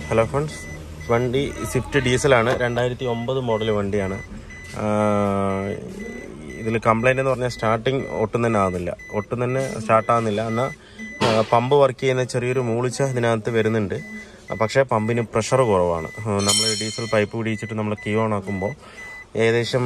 Hello friends വണ്ടി Swift ഡീസലാണ് രണ്ടായിരത്തി ഒമ്പത് മോഡൽ വണ്ടിയാണ് ഇതിൽ കംപ്ലൈൻ്റ് എന്ന് പറഞ്ഞാൽ സ്റ്റാർട്ടിങ് ഒട്ടും തന്നെ ആകുന്നില്ല ഒട്ടും തന്നെ സ്റ്റാർട്ട് ആകുന്നില്ല എന്നാൽ പമ്പ് വർക്ക് ചെയ്യുന്ന ചെറിയൊരു മൂളിച്ച ഇതിനകത്ത് വരുന്നുണ്ട് പക്ഷേ പമ്പിന് പ്രഷർ കുറവാണ് നമ്മൾ ഡീസൽ പൈപ്പ് പിടിച്ചിട്ട് നമ്മൾ കീ ഓൺ ആക്കുമ്പോൾ ഏകദേശം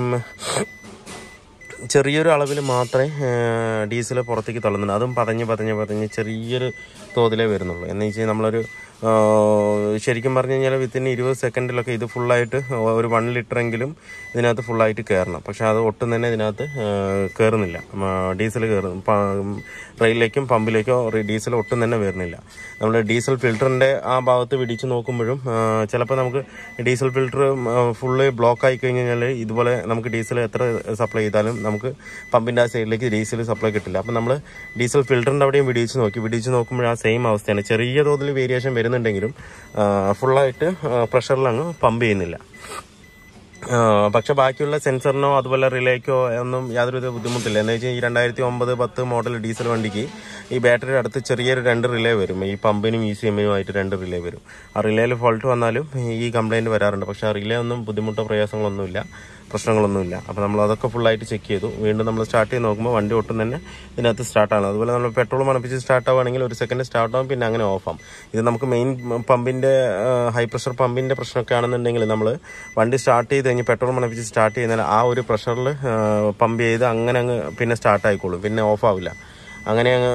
ചെറിയൊരു അളവിൽ മാത്രമേ ഡീസൽ പുറത്തേക്ക് തള്ളുന്നുള്ളൂ അതും പതഞ്ഞ് പതഞ്ഞ് പതഞ്ഞ് ചെറിയൊരു തോതിലേ വരുന്നുള്ളൂ എന്ന് വെച്ചാൽ നമ്മളൊരു ആ, ശരിക്കും പറഞ്ഞു കഴിഞ്ഞാൽ വിത്തിൻ ഇരുപത് സെക്കൻഡിലൊക്കെ ഇത് ഫുള്ളായിട്ട് ഒരു വൺ ലിറ്ററെങ്കിലും ഇതിനകത്ത് ഫുള്ളായിട്ട് കയറണം പക്ഷെ അത് ഒട്ടും തന്നെ ഇതിനകത്ത് കയറുന്നില്ല ഡീസൽ കയറും റെയിലേക്കും പമ്പിലേക്കോ ഡീസൽ ഒട്ടും തന്നെ വരുന്നില്ല നമ്മൾ ഡീസൽ ഫിൽറ്ററിൻ്റെ ആ ഭാഗത്ത് പിടിച്ച് നോക്കുമ്പോഴും ചിലപ്പോൾ നമുക്ക് ഡീസൽ ഫിൽറ്റർ ഫുള്ള് ബ്ലോക്ക് ആയി കഴിഞ്ഞ് കഴിഞ്ഞാൽ ഇതുപോലെ നമുക്ക് ഡീസൽ എത്ര സപ്ലൈ ചെയ്താലും നമുക്ക് പമ്പിൻ്റെ ആ സൈഡിലേക്ക് ഡീസൽ സപ്ലൈ കിട്ടില്ല അപ്പം നമ്മൾ ഡീസൽ ഫിൽറ്ററിൻ്റെ അവിടെയും വിടിയിച്ച് നോക്കി വിടിയിച്ച് നോക്കുമ്പോൾ ആ സെയിം അവസ്ഥയാണ് ചെറിയ തോതിൽ വേരിയേഷൻ വരുന്നുണ്ടെങ്കിലും ഫുള്ളായിട്ട് പ്രഷറിൽ അങ്ങ് പമ്പ് ചെയ്യുന്നില്ല ആ, പക്ഷെ ബാക്കിയുള്ള സെൻസറിനോ അതുപോലെ റിലേക്കോ ഒന്നും യാതൊരുവിധ ബുദ്ധിമുട്ടില്ല എന്ന് വെച്ചാൽ ഈ രണ്ടായിരത്തി ഒമ്പത് പത്ത് മോഡൽ ഡീസൽ വണ്ടിക്ക് ഈ ബാറ്ററിയുടെ അടുത്ത് ചെറിയൊരു രണ്ട് റിലേ വരും ഈ പമ്പിനും ഇ സി എമ്മിനും ആയിട്ട് രണ്ട് റിലേ വരും ആ റിലേയിൽ ഫോൾട്ട് വന്നാലും ഈ കംപ്ലൈൻറ്റ് വരാറുണ്ട് പക്ഷെ ആ റിലേ ഒന്നും ബുദ്ധിമുട്ടോ പ്രയാസങ്ങളൊന്നുമില്ല പ്രശ്നങ്ങളൊന്നുമില്ല അപ്പോൾ നമ്മൾ അതൊക്കെ ഫുള്ളായിട്ട് ചെക്ക് ചെയ്തു വീണ്ടും നമ്മൾ സ്റ്റാർട്ട് ചെയ്ത് നോക്കുമ്പോൾ വണ്ടി ഒട്ടും തന്നെ ഇതിനകത്ത് സ്റ്റാർട്ടാണ് അതുപോലെ നമ്മൾ പെട്രോൾ മണപ്പിച്ച് സ്റ്റാർട്ട് ആവുകയാണെങ്കിൽ ഒരു സെക്കൻഡ് സ്റ്റാർട്ട് ആവും പിന്നെ അങ്ങനെ ഓഫ് ആവും ഇത് നമുക്ക് മെയിൻ പമ്പിൻ്റെ ഹൈ പ്രഷർ പമ്പിൻ്റെ പ്രശ്നമൊക്കെ ആണെന്നുണ്ടെങ്കിൽ നമ്മൾ വണ്ടി സ്റ്റാർട്ട് ചെയ്ത് കഴിഞ്ഞ് പെട്രോൾ മണപ്പിച്ച് സ്റ്റാർട്ട് ചെയ്യുന്നതിന് ആ ഒരു പ്രഷറിൽ പമ്പ് ചെയ്ത് അങ്ങനെ അങ്ങ് പിന്നെ സ്റ്റാർട്ട് ആയിക്കോളും പിന്നെ ഓഫ് ആവില്ല അങ്ങനെ അങ്ങ്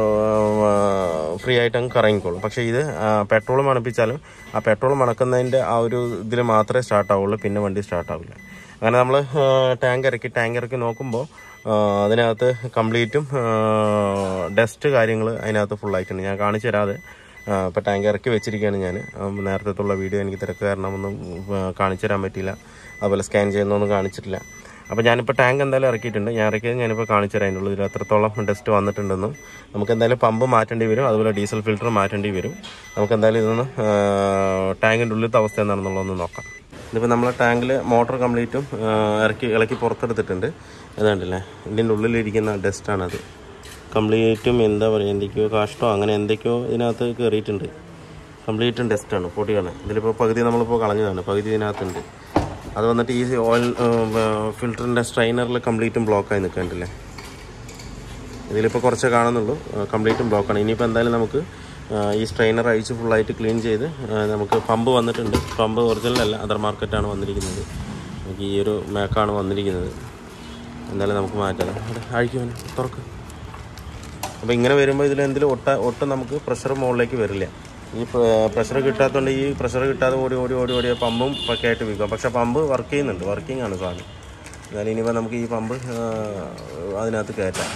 ഫ്രീ ആയിട്ട് അങ്ങ് കറങ്ങിക്കോളും പക്ഷേ ഇത് പെട്രോൾ മണപ്പിച്ചാലും ആ പെട്രോൾ മണക്കുന്നതിൻ്റെ ആ ഒരു ഇതിൽ മാത്രമേ സ്റ്റാർട്ട് ആവുള്ളൂ പിന്നെ വണ്ടി സ്റ്റാർട്ട് ആവില്ല അങ്ങനെ നമ്മൾ ടാങ്ക് ഇറക്കി ടാങ്ക് ഇറക്കി നോക്കുമ്പോൾ അതിനകത്ത് കംപ്ലീറ്റും ഡസ്റ്റ് കാര്യങ്ങൾ അതിനകത്ത് ഫുള്ളായിട്ടുണ്ട് ഞാൻ കാണിച്ചു തരാതെ ഇപ്പോൾ ടാങ്ക് ഇറക്കി വെച്ചിരിക്കുകയാണ് ഞാൻ നേരത്തെ വീഡിയോ എനിക്ക് തിരക്ക് കാരണമൊന്നും ആ, കാണിച്ചു തരാൻ പറ്റിയില്ല അതുപോലെ സ്കാൻ ചെയ്യുന്നൊന്നും കാണിച്ചിട്ടില്ല അപ്പോൾ ഞാനിപ്പോൾ ടാങ്ക് എന്തായാലും ഇറക്കിയിട്ടുണ്ട് ഞാൻ ഇറക്കിയത് ഞാനിപ്പോൾ കാണിച്ചു തരാം അതിൻ്റെ ഉള്ളിൽ എത്രത്തോളം ഡസ്റ്റ് വന്നിട്ടുണ്ടെന്നും നമുക്ക് എന്തായാലും പമ്പ് മാറ്റേണ്ടി വരും അതുപോലെ ഡീസൽ ഫിൽറ്റർ മാറ്റേണ്ടി വരും നമുക്ക് എന്തായാലും ഇതൊന്ന് ആ, ടാങ്കിൻ്റെ ഉള്ളിലത്തെ അവസ്ഥ എന്താണെന്നുള്ളതൊന്ന് നോക്കാം ഇതിപ്പോൾ നമ്മളെ ടാങ്കിൽ മോട്ടർ കംപ്ലീറ്റും ആ, ഇറക്കി ഇളക്കി പുറത്തെടുത്തിട്ടുണ്ട് ഏതാണ്ടല്ലേ ഇതിൻ്റെ ഉള്ളിലിരിക്കുന്ന ഡസ്റ്റാണത് കംപ്ലീറ്റും എന്താ പറയുക എന്തൊക്കെയോ കാഷ്ടോ അങ്ങനെ എന്തൊക്കെയോ ഇതിനകത്ത് കയറിയിട്ടുണ്ട് കംപ്ലീറ്റും ഡസ്റ്റാണ് പൊടിയാണ് ഇതിലിപ്പോൾ പകുതി നമ്മളിപ്പോൾ കളഞ്ഞതാണ് പകുതി ഇതിനകത്തുണ്ട് അത് വന്നിട്ട് ഈ ഓയിൽ ഫിൽറ്ററിൻ്റെ സ്ട്രൈനറിൽ കംപ്ലീറ്റും ബ്ലോക്കായി നിൽക്കാണ്ടല്ലേ ഇതിലിപ്പോൾ കുറച്ചേ കാണുന്നുള്ളൂ കംപ്ലീറ്റും ബ്ലോക്കാണ് ഇനിയിപ്പോൾ എന്തായാലും നമുക്ക് ആ, ഈ സ്ട്രെയിനർ അഴിച്ച് ഫുള്ളായിട്ട് ക്ലീൻ ചെയ്ത് ആ, നമുക്ക് പമ്പ് വന്നിട്ടുണ്ട് പമ്പ് ഒറിജിനൽ അല്ല അതർ മാർക്കറ്റാണ് വന്നിരിക്കുന്നത് നമുക്ക് ഈ ഒരു മേക്കാണ് വന്നിരിക്കുന്നത് എന്തായാലും നമുക്ക് മാറ്റാം അഴിക്കുവാൻ തുറക്ക് അപ്പോൾ ഇങ്ങനെ വരുമ്പോൾ ഇതിൽ എന്തെങ്കിലും ഒട്ട ഒട്ടും നമുക്ക് പ്രഷർ മുകളിലേക്ക് വരില്ല ഈ പ്രഷർ കിട്ടാത്തതുകൊണ്ട് ഈ പ്രഷർ കിട്ടാതെ ഓടി ഓടി ഓടി ഓടിയ പമ്പും ഒക്കെ ആയിട്ട് വിൽക്കും പക്ഷേ പമ്പ് വർക്ക് ചെയ്യുന്നുണ്ട് വർക്കിംഗ് ആണ് സാധനം എന്നാലും ഇനിയിപ്പോൾ നമുക്ക് ഈ പമ്പ് ആ, അതിനകത്ത് കയറ്റാം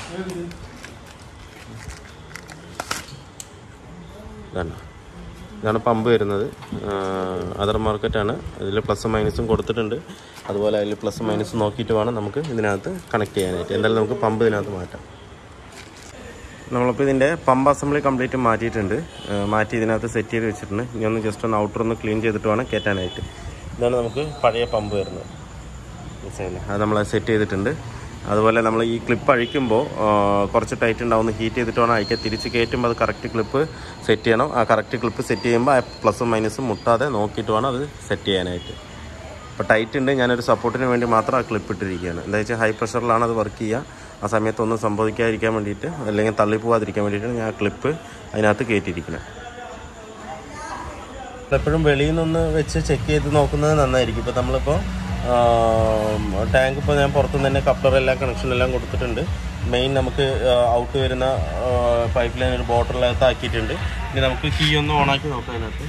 ഇതാണ് ഇതാണ് പമ്പ് വരുന്നത് അതർ മാർക്കറ്റാണ് ഇതിൽ പ്ലസ് മൈനസും കൊടുത്തിട്ടുണ്ട് അതുപോലെ അതിൽ പ്ലസ് മൈനസും നോക്കിയിട്ട് വേണം നമുക്ക് ഇതിനകത്ത് കണക്ട് ചെയ്യാനായിട്ട് എന്തായാലും നമുക്ക് പമ്പ് ഇതിനകത്ത് മാറ്റാം നമ്മളിപ്പോൾ ഇതിൻ്റെ പമ്പ് അസംബ്ലി കംപ്ലീറ്റ് മാറ്റിയിട്ടുണ്ട് ആ, മാറ്റി ഇതിനകത്ത് സെറ്റ് ചെയ്ത് വെച്ചിട്ടുണ്ട് ഇനി ഒന്ന് ജസ്റ്റ് ഒന്ന് ഔട്ടർ ഒന്ന് ക്ലീൻ ചെയ്തിട്ട് വേണം കയറ്റാനായിട്ട് ഇതാണ് നമുക്ക് പഴയ പമ്പ് വരുന്നത് മനസ്സിലായില്ലേ അത് നമ്മൾ സെറ്റ് ചെയ്തിട്ടുണ്ട് അതുപോലെ നമ്മൾ ഈ ക്ലിപ്പ് അഴിക്കുമ്പോൾ ആ, കുറച്ച് ടൈറ്റ് ഉണ്ടാവുന്ന ഹീറ്റ് ചെയ്തിട്ട് വേണം അഴിക്കാൻ തിരിച്ച് കയറ്റുമ്പോൾ അത് കറക്റ്റ് ക്ലിപ്പ് സെറ്റ് ചെയ്യണം ആ കറക്റ്റ് ക്ലിപ്പ് സെറ്റ് ചെയ്യുമ്പോൾ ആ പ്ലസും മൈനസും മുട്ടാതെ നോക്കിയിട്ട് വേണം അത് സെറ്റ് ചെയ്യാനായിട്ട് അപ്പോൾ ടൈറ്റ് ഉണ്ട് ഞാനൊരു സപ്പോർട്ടിന് വേണ്ടി മാത്രം ആ ക്ലിപ്പ് ഇട്ടിരിക്കുകയാണ് എന്താ വെച്ചാൽ ഹൈ പ്രഷറിലാണ് അത് വർക്ക് ചെയ്യുക ആ സമയത്ത് ഒന്നും സംഭവിക്കാതിരിക്കാൻ വേണ്ടിയിട്ട് അല്ലെങ്കിൽ തള്ളിപ്പോവാതിരിക്കാൻ വേണ്ടിയിട്ടാണ് ഞാൻ ആ ക്ലിപ്പ് അതിനകത്ത് കയറ്റിയിരിക്കുന്നത് എപ്പോഴും വെളിയിൽ നിന്ന് വെച്ച് ചെക്ക് ചെയ്ത് നോക്കുന്നത് നന്നായിരിക്കും ഇപ്പോൾ നമ്മളിപ്പോൾ ടാങ്ക് ഇപ്പോൾ ഞാൻ പുറത്തുനിന്ന് തന്നെ കപ്ലർ എല്ലാം കണക്ഷൻ എല്ലാം കൊടുത്തിട്ടുണ്ട് മെയിൻ നമുക്ക് ഔട്ട് വരുന്ന പൈപ്പ് ലൈൻ ഒരു ബോട്ടറിനകത്ത് ആക്കിയിട്ടുണ്ട് ഇനി നമുക്ക് കീ ഒന്ന് ഓണാക്കി നോക്കാം അതിനകത്ത്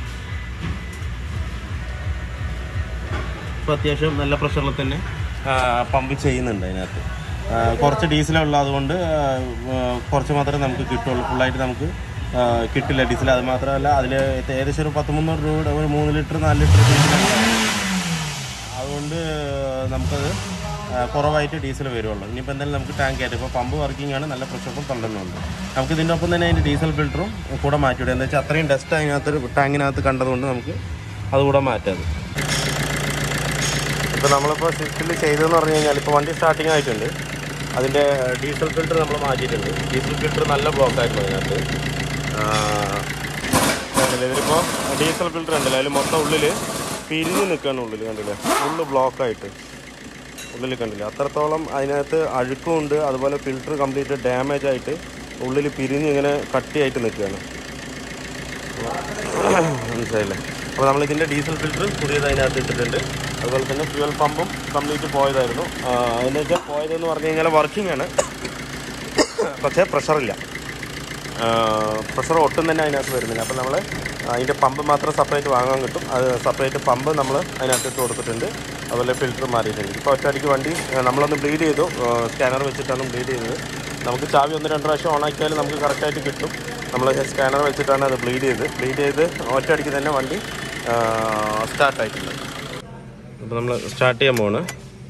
ഇപ്പോൾ അത്യാവശ്യം നല്ല പ്രഷറിൽ തന്നെ പമ്പ് ചെയ്യുന്നുണ്ട് അതിനകത്ത് ആ, കുറച്ച് ഡീസലുള്ള അതുകൊണ്ട് ആ, ആ, കുറച്ച് മാത്രമേ നമുക്ക് കിട്ടുള്ളൂ ഫുള്ളായിട്ട് നമുക്ക് ആ, കിട്ടില്ല ഡീസൽ അത് മാത്രമല്ല അതിൽ ഏകദേശം ഒരു പത്ത് മുന്നൂറ് രൂപയുടെ ഒരു മൂന്ന് ലിറ്റർ നാല് ലിറ്റർ ഡീസലാണ് അതുകൊണ്ട് നമുക്കത് ആ, കുറവായിട്ട് ഡീസൽ വരുള്ളൂ ഇനിയിപ്പോൾ എന്തായാലും നമുക്ക് ടാങ്ക് ആയിട്ട് ഇപ്പോൾ പമ്പ് വർക്കിംഗ് ആണ് നല്ല പ്രഷറും തള്ളുന്നുണ്ട് നമുക്ക് ഇതിൻ്റെ ഒപ്പം തന്നെ അതിൻ്റെ ഡീസൽ ഫിൽറ്ററും കൂടെ മാറ്റിവിടുക എന്താ വെച്ചാൽ അത്രയും ഡസ്റ്റ് അതിനകത്ത് ടാങ്കിനകത്ത് കണ്ടതുകൊണ്ട് നമുക്ക് അതുകൂടെ മാറ്റാം ഇപ്പോൾ നമ്മളിപ്പോൾ സ്വിഫ്റ്റിൽ ചെയ്തതെന്ന് പറഞ്ഞു കഴിഞ്ഞാൽ ഇപ്പോൾ വണ്ടി സ്റ്റാർട്ടിങ് ആയിട്ടുണ്ട് അതിൻ്റെ ഡീസൽ ഫിൽറ്റർ നമ്മൾ മാറ്റിയിട്ടുണ്ട് ഡീസൽ ഫിൽറ്റർ നല്ല ബ്ലോക്ക് ആയിരുന്നു അതിനകത്ത് ആ, കണ്ടില്ലേ ഇതിലിപ്പോൾ ഡീസൽ ഫിൽറ്റർ ഉണ്ടല്ലോ അതിൽ മൊത്തം ഉള്ളിൽ പിരിഞ്ഞ് നിൽക്കുകയാണ് ഉള്ളിൽ കണ്ടില്ലേ ഫുള്ള് ബ്ലോക്കായിട്ട് ഉള്ളിൽ കണ്ടില്ലേ അത്രത്തോളം അതിനകത്ത് അഴുക്കും ഉണ്ട് അതുപോലെ ഫിൽറ്റർ കംപ്ലീറ്റ് ഡാമേജ് ആയിട്ട് ഉള്ളിൽ പിരിഞ്ഞ് ഇങ്ങനെ കട്ടിയായിട്ട് നിൽക്കുകയാണ് മനസ്സിലായില്ലേ അപ്പോൾ നമ്മൾ ഇതിൻ്റെ ഡീസൽ ഫിൽറ്റർ പുതിയത് അതിനകത്ത് ഇട്ടിട്ടുണ്ട് അതുപോലെ തന്നെ ഫ്യൂവൽ പമ്പും കംപ്ലീറ്റ് പോയതായിരുന്നു ആ, അതിൻ്റെ വെച്ചാൽ പോയതെന്ന് പറഞ്ഞു കഴിഞ്ഞാൽ വർക്കിംഗ് ആണ് പക്ഷേ പ്രഷറില്ല പ്രഷർ ഒട്ടും തന്നെ അതിനകത്ത് വരുന്നില്ല അപ്പോൾ നമ്മൾ അതിൻ്റെ പമ്പ് മാത്രം സെപ്പറേറ്റ് വാങ്ങാൻ കിട്ടും അത് സെപ്പറേറ്റ് പമ്പ് നമ്മൾ അതിനകത്ത് ഇട്ട് കൊടുത്തിട്ടുണ്ട് അതുപോലെ ഫിൽറ്റർ മാറിയിട്ടുണ്ട് ഇപ്പോൾ ഒറ്റയടിക്ക് വണ്ടി ആ, നമ്മളൊന്ന് ബ്ലീഡ് ചെയ്തു സ്കാനർ വെച്ചിട്ടാണ് ബ്ലീഡ് ചെയ്തത് നമുക്ക് ചാവി ഒന്ന് രണ്ട് പ്രാവശ്യം ഓണാക്കിയാൽ നമുക്ക് കറക്റ്റായിട്ട് കിട്ടും നമ്മൾ സ്കാനർ വെച്ചിട്ടാണ് അത് ബ്ലീഡ് ചെയ്ത് ബ്ലീഡ് ചെയ്ത് ഒറ്റയടിക്ക് തന്നെ വണ്ടി സ്റ്റാർട്ടായിട്ടുണ്ട് അപ്പോൾ നമ്മൾ സ്റ്റാർട്ട് ചെയ്യാൻ പോവാണ്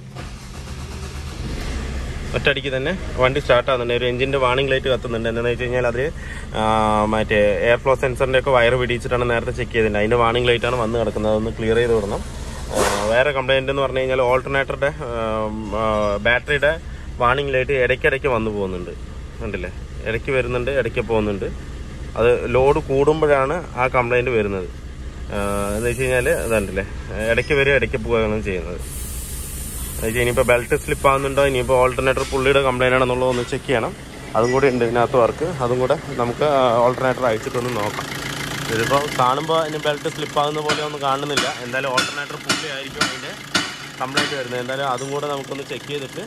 ഒറ്റയടിക്ക് തന്നെ വണ്ടി സ്റ്റാർട്ട് ആകുന്നുണ്ട് ഒരു എഞ്ചിൻ്റെ വാണിംഗ് ലൈറ്റ് കത്തുന്നുണ്ട് എന്താണെന്ന് വെച്ച് കഴിഞ്ഞാൽ അത് ആ, മറ്റേ എയർ ഫ്ലോ സെൻസറിൻ്റെ ഒക്കെ വയർ പിടിച്ചിട്ടാണ് നേരത്തെ ചെക്ക് ചെയ്തിട്ടുണ്ട് അതിൻ്റെ വാണിംഗ് ലൈറ്റാണ് വന്ന് കിടക്കുന്നത് അതൊന്ന് ക്ലിയർ ചെയ്ത് വിടണം ആ, വേറെ കംപ്ലൈൻറ്റ് എന്ന് പറഞ്ഞു കഴിഞ്ഞാൽ ഓൾട്ടർനേറ്ററുടെ ബാറ്ററിയുടെ വാണിംഗ് ലൈറ്റ് ഇടയ്ക്കിടയ്ക്ക് വന്നു പോകുന്നുണ്ട് കണ്ടില്ലേ ഇടയ്ക്ക് വരുന്നുണ്ട് ഇടയ്ക്ക് പോകുന്നുണ്ട് അത് ലോഡ് കൂടുമ്പോഴാണ് ആ കംപ്ലൈൻറ്റ് വരുന്നത് ആ, എന്ന് വെച്ച് കഴിഞ്ഞാൽ ഇതുണ്ടല്ലേ ഇടയ്ക്ക് വരിക ഇടയ്ക്ക് പോവുകയാണ് ചെയ്യുന്നത് അതായത് ഇനിയിപ്പോൾ ബെൽറ്റ് സ്ലിപ്പ് ആവുന്നുണ്ടോ ഇനിയിപ്പോൾ ഓൾട്ടർനേറ്റർ പുള്ളിയുടെ കംപ്ലൈൻ്റ് ആണെന്നുള്ളത് ഒന്ന് ചെക്ക് ചെയ്യണം അതും കൂടി ഉണ്ട് ഇതിനകത്ത് വർക്ക് അതും കൂടെ നമുക്ക് ഓൾട്ടർനേറ്റർ അയച്ചിട്ടൊന്ന് നോക്കാം ഇതിപ്പോൾ കാണുമ്പോൾ ഇനി ബെൽറ്റ് സ്ലിപ്പ് ആകുന്ന പോലെ ഒന്നും കാണുന്നില്ല എന്തായാലും ഓൾട്ടർനേറ്റർ പുള്ളി ആയിരിക്കും അതിൻ്റെ കംപ്ലൈൻറ്റ് വരുന്നത് എന്തായാലും അതും കൂടെ നമുക്കൊന്ന് ചെക്ക് ചെയ്തിട്ട്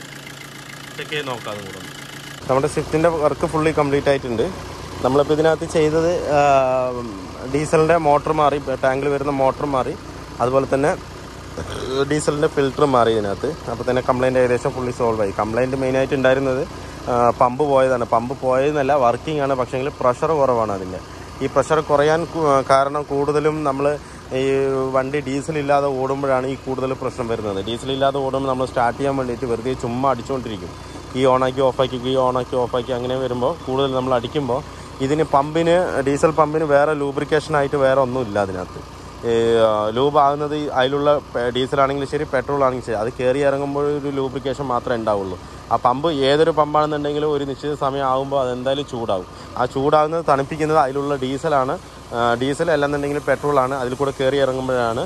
ചെക്ക് ചെയ്ത് നോക്കാം അതും കൂടെ ഒന്ന്. നമ്മുടെ സ്വിഫ്റ്റിൻ്റെ വർക്ക് ഫുള്ളി കംപ്ലീറ്റ് ആയിട്ടുണ്ട് നമ്മളിപ്പോൾ ഇതിനകത്ത് ചെയ്തത് ഡീസലിൻ്റെ മോട്ടർ മാറി ടാങ്കിൽ വരുന്ന മോട്ടർ മാറി അതുപോലെ തന്നെ ഡീസലിൻ്റെ ഫിൽറ്റർ മാറി ഇതിനകത്ത് അപ്പോൾ തന്നെ കംപ്ലൈൻറ്റ് ഏകദേശം ഫുള്ളി സോൾവ് ആയി കംപ്ലൈൻറ്റ് മെയിനായിട്ട് ഉണ്ടായിരുന്നത് പമ്പ് പോയതാണ് പമ്പ് പോയതെന്നല്ല വർക്കിംഗ് ആണ് പക്ഷേങ്കിൽ പ്രഷർ കുറവാണ് അതിൻ്റെ ഈ പ്രഷർ കുറയാൻ കു- കാരണം കൂടുതലും നമ്മൾ ഈ വണ്ടി ഡീസൽ ഇല്ലാതെ ഓടുമ്പോഴാണ് ഈ കൂടുതൽ പ്രശ്നം വരുന്നത് ഡീസൽ ഇല്ലാതെ ഓടുമ്പോൾ നമ്മൾ സ്റ്റാർട്ട് ചെയ്യാൻ വേണ്ടിയിട്ട് വെറുതെ ചുമ്മാ അടിച്ചുകൊണ്ടിരിക്കും ഈ ഓണാക്കി ഓഫാക്കി ഈ ഓണാക്കി ഓഫാക്കി അങ്ങനെ വരുമ്പോൾ കൂടുതൽ നമ്മൾ അടിക്കുമ്പോൾ ഇതിന് പമ്പിന് ഡീസൽ പമ്പിന് വേറെ ലൂബ്രിക്കേഷനായിട്ട് വേറെ ഒന്നും ഇല്ല അതിനകത്ത് ഈ ലൂബ് ആകുന്നത് ഈ അതിലുള്ള ഡീസൽ ആണെങ്കിലും ശരി പെട്രോൾ ആണെങ്കിലും ശരി അത് കയറി ഇറങ്ങുമ്പോൾ ഒരു ലൂബ്രിക്കേഷൻ മാത്രമേ ഉണ്ടാവുള്ളൂ ആ പമ്പ് ഏതൊരു പമ്പാണെന്നുണ്ടെങ്കിലും ഒരു നിശ്ചിത സമയം ആകുമ്പോൾ അതെന്തായാലും ചൂടാവും ആ ചൂടാകുന്നത് തണുപ്പിക്കുന്നത് അതിലുള്ള ഡീസലാണ് ആ, ഡീസൽ അല്ലെന്നുണ്ടെങ്കിൽ പെട്രോളാണ് അതിൽ കൂടെ കയറി ഇറങ്ങുമ്പോഴാണ്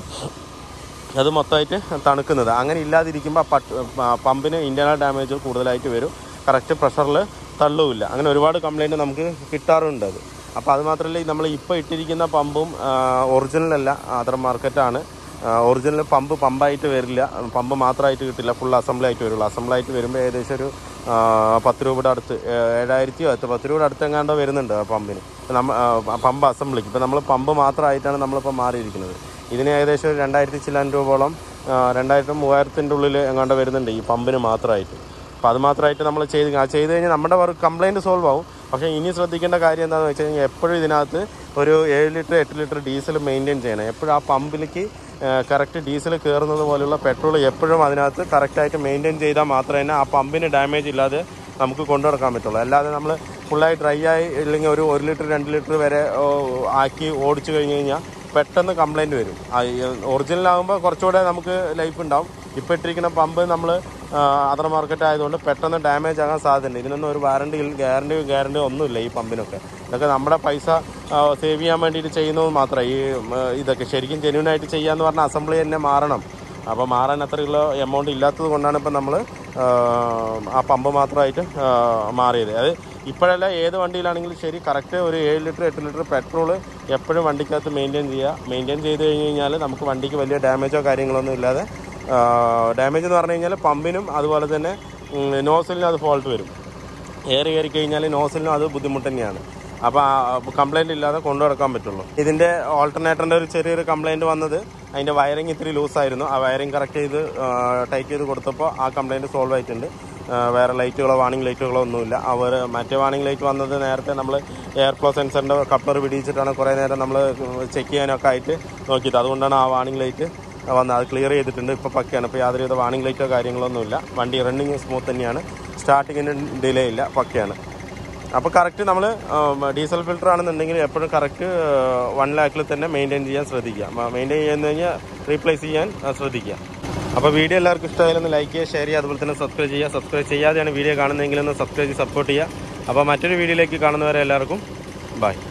അത് മൊത്തമായിട്ട് തണുക്കുന്നത് അങ്ങനെ ഇല്ലാതിരിക്കുമ്പോൾ പട്ട് പ- പമ്പിന് ഇൻറ്റേർണൽ ഡാമേജ് കൂടുതലായിട്ട് വരും കറക്റ്റ് പ്രഷറിൽ തള്ളുമില്ല അങ്ങനെ ഒരുപാട് കംപ്ലൈൻറ്റ് നമുക്ക് കിട്ടാറുണ്ട് അത് അപ്പോൾ അത് മാത്രമല്ല നമ്മൾ ഇപ്പോൾ ഇട്ടിരിക്കുന്ന പമ്പും ഒറിജിനൽ അല്ല അതർ മാർക്കറ്റാണ് ഒറിജിനൽ പമ്പ് പമ്പായിട്ട് വരില്ല പമ്പ് മാത്രമായിട്ട് കിട്ടില്ല ഫുൾ അസംബ്ലി ആയിട്ട് വരുള്ളൂ അസംബ്ലി ആയിട്ട് വരുമ്പോൾ ഏകദേശം ഒരു ആ, പത്ത് രൂപയുടെ അടുത്ത് ഏ- ഏഴായിരത്തിയോ പത്ത് പത്ത് രൂപയുടെ അടുത്ത് എങ്ങാണ്ടോ വരുന്നുണ്ട് ആ പമ്പിന് നമ്മ ആ, പമ്പ് അസംബ്ലിക്ക് ഇപ്പോൾ നമ്മൾ പമ്പ് മാത്രമായിട്ടാണ് നമ്മളിപ്പോൾ മാറിയിരിക്കുന്നത് ഇതിന് ഏകദേശം ഒരു രണ്ടായിരത്തി ചില്ലാൻ രൂപയോളം ആ, രണ്ടായിരത്തി മൂവായിരത്തിൻ്റെ ഉള്ളിൽ എങ്ങാണ്ട് വരുന്നുണ്ട് ഈ പമ്പിന് മാത്രമായിട്ട് അപ്പോൾ അത് മാത്രമായിട്ട് നമ്മൾ ചെയ്ത് ആ ചെയ്ത് കഴിഞ്ഞാൽ നമ്മുടെ വർക്ക് കംപ്ലൈൻറ്റ് സോൾവ് ആവും പക്ഷേ ഇനി ശ്രദ്ധിക്കേണ്ട കാര്യം എന്താണെന്ന് വെച്ച് കഴിഞ്ഞാൽ എപ്പോഴും ഇതിനകത്ത് ഒരു ഏഴ് ലിറ്റർ എട്ട് ലിറ്റർ ഡീസൽ മെയിൻറ്റെയിൻ ചെയ്യണം എപ്പോഴും ആ പമ്പിലേക്ക് കറക്റ്റ് ഡീസൽ കയറുന്നത് പോലുള്ള പെട്രോൾ എപ്പോഴും അതിനകത്ത് കറക്റ്റായിട്ട് മെയിൻറ്റെയിൻ ചെയ്താൽ മാത്രമേ ആ പമ്പിന് ഡാമേജ് ഇല്ലാതെ നമുക്ക് കൊണ്ടു നടക്കാൻ പറ്റുള്ളൂ അല്ലാതെ നമ്മൾ ഫുള്ളായി ഡ്രൈ ആയി ഇല്ലെങ്കിൽ ഒരു ഒരു ലിറ്റർ രണ്ട് ലിറ്റർ വരെ ഓ, ആക്കി ഓടിച്ചു കഴിഞ്ഞ് കഴിഞ്ഞാൽ പെട്ടെന്ന് കംപ്ലൈൻറ്റ് വരും ഒറിജിനലാകുമ്പോൾ കുറച്ചുകൂടെ നമുക്ക് ലൈഫ് ഉണ്ടാവും ഇപ്പോൾ ഇട്ടിരിക്കുന്ന പമ്പ് നമ്മൾ അതർ മാർക്കറ്റ് ആയതുകൊണ്ട് പെട്ടെന്ന് ഡാമേജ് ആകാൻ സാധ്യതയുണ്ട് ഇതിനൊന്നും ഒരു വാറണ്ടി ഗ്യാരണ്ടി ഗ്യാരണ്ടി ഒന്നുമില്ല ഈ പമ്പിനൊക്കെ ഇതൊക്കെ നമ്മുടെ പൈസ സേവ് ചെയ്യാൻ വേണ്ടിയിട്ട് ചെയ്യുന്നത് മാത്രമേ ഈ ഉം, ഇതൊക്കെ ശരിക്കും ജെന്യൂൻ ആയിട്ട് ചെയ്യാന്ന് പറഞ്ഞാൽ അസംബ്ലി തന്നെ മാറണം അപ്പോൾ മാറാൻ അത്രയുള്ള എമൗണ്ട് ഇല്ലാത്തത് കൊണ്ടാണ് ഇപ്പം നമ്മൾ ആ പമ്പ് മാത്രമായിട്ട് ആ, മാറിയത് അത് ഇപ്പോഴല്ല ഏത് വണ്ടിയിലാണെങ്കിലും ശരി കറക്റ്റ് ഒരു ഏഴ് ലിറ്റർ എട്ട് ലിറ്റർ പെട്രോൾ എപ്പോഴും വണ്ടിക്കകത്ത് മെയിൻറ്റെയിൻ ചെയ്യുക മെയിൻറ്റെയിൻ ചെയ്ത് കഴിഞ്ഞ് കഴിഞ്ഞാൽ നമുക്ക് വണ്ടിക്ക് വലിയ ഡാമേജോ കാര്യങ്ങളൊന്നും ഇല്ലാതെ ഡാമേജ് എന്ന് പറഞ്ഞു കഴിഞ്ഞാൽ പമ്പിനും അതുപോലെ തന്നെ നോസലിനും അത് ഫോൾട്ട് വരും എയർ കയറി കഴിഞ്ഞാൽ നോസലിനും അത് ബുദ്ധിമുട്ട് തന്നെയാണ് അപ്പോൾ കംപ്ലൈൻറ്റ് ഇല്ലാതെ കൊണ്ടു നടക്കാൻ പറ്റുള്ളൂ ഇതിൻ്റെ ഓൾട്ടർനേറ്ററിൻ്റെ ഒരു ചെറിയൊരു കംപ്ലൈൻറ്റ് വന്നത് അതിൻ്റെ വയറിങ് ഇത്തിരി ലൂസായിരുന്നു ആ വയറിങ് കറക്റ്റ് ചെയ്ത് ടൈറ്റ് ചെയ്ത് കൊടുത്തപ്പോൾ ആ കംപ്ലൈൻറ്റ് സോൾവ് ആയിട്ടുണ്ട് ആ, വേറെ ലൈറ്റുകളോ വാണിംഗ് ലൈറ്റുകളോ ഒന്നുമില്ല അവർ മറ്റേ വാണിംഗ് ലൈറ്റ് വന്നത് നേരത്തെ നമ്മൾ എയർ ഫ്ലോ സെൻസറിൻ്റെ കപ്ലർ പിടിച്ചിട്ടാണ് കുറേ നേരം നമ്മൾ ചെക്ക് ചെയ്യാനൊക്കെ ആയിട്ട് നോക്കിയത് അതുകൊണ്ടാണ് ആ വാണിംഗ് ലൈറ്റ് വന്നത് അത് ക്ലിയർ ചെയ്തിട്ടുണ്ട് ഇപ്പോൾ പക്കയാണ് ഇപ്പോൾ യാതൊരുവിധ വാണിംഗ് ലൈറ്റോ കാര്യങ്ങളൊന്നുമില്ല വണ്ടി റണ്ണിങ് സ്മൂത്ത് തന്നെയാണ് സ്റ്റാർട്ടിങ്ങിന് ഡിലേ ഇല്ല പക്കയാണ് അപ്പോൾ കറക്റ്റ് നമ്മൾ ഡീസൽ ഫിൽറ്റർ ആണെന്നുണ്ടെങ്കിൽ എപ്പോഴും കറക്റ്റ് വൺ ലാക്കിൽ തന്നെ മെയിൻറ്റെയിൻ ചെയ്യാൻ ശ്രദ്ധിക്കുക മെയിൻറ്റെയിൻ ചെയ്യുന്ന കഴിഞ്ഞാൽ റീപ്ലേസ് ചെയ്യാൻ ആ, ശ്രദ്ധിക്കുക അപ്പോൾ വീഡിയോ എല്ലാവർക്കും ഇഷ്ടമായാലൊന്ന് ലൈക്ക് ചെയ്യുക ഷെയർ ചെയ്യുക അതുപോലെ തന്നെ സബ്സ്ക്രൈബ് ചെയ്യുക സബ്സ്ക്രൈബ് ചെയ്യാതെയാണ് വീഡിയോ കാണുന്നതെങ്കിൽ ഒന്ന് സബ്സ്ക്രൈബ് ചെയ്ത് സപ്പോർട്ട് ചെയ്യുക അപ്പോൾ മറ്റൊരു വീഡിയോയിലേക്ക് കാണുന്നവരെ എല്ലാവർക്കും ബൈ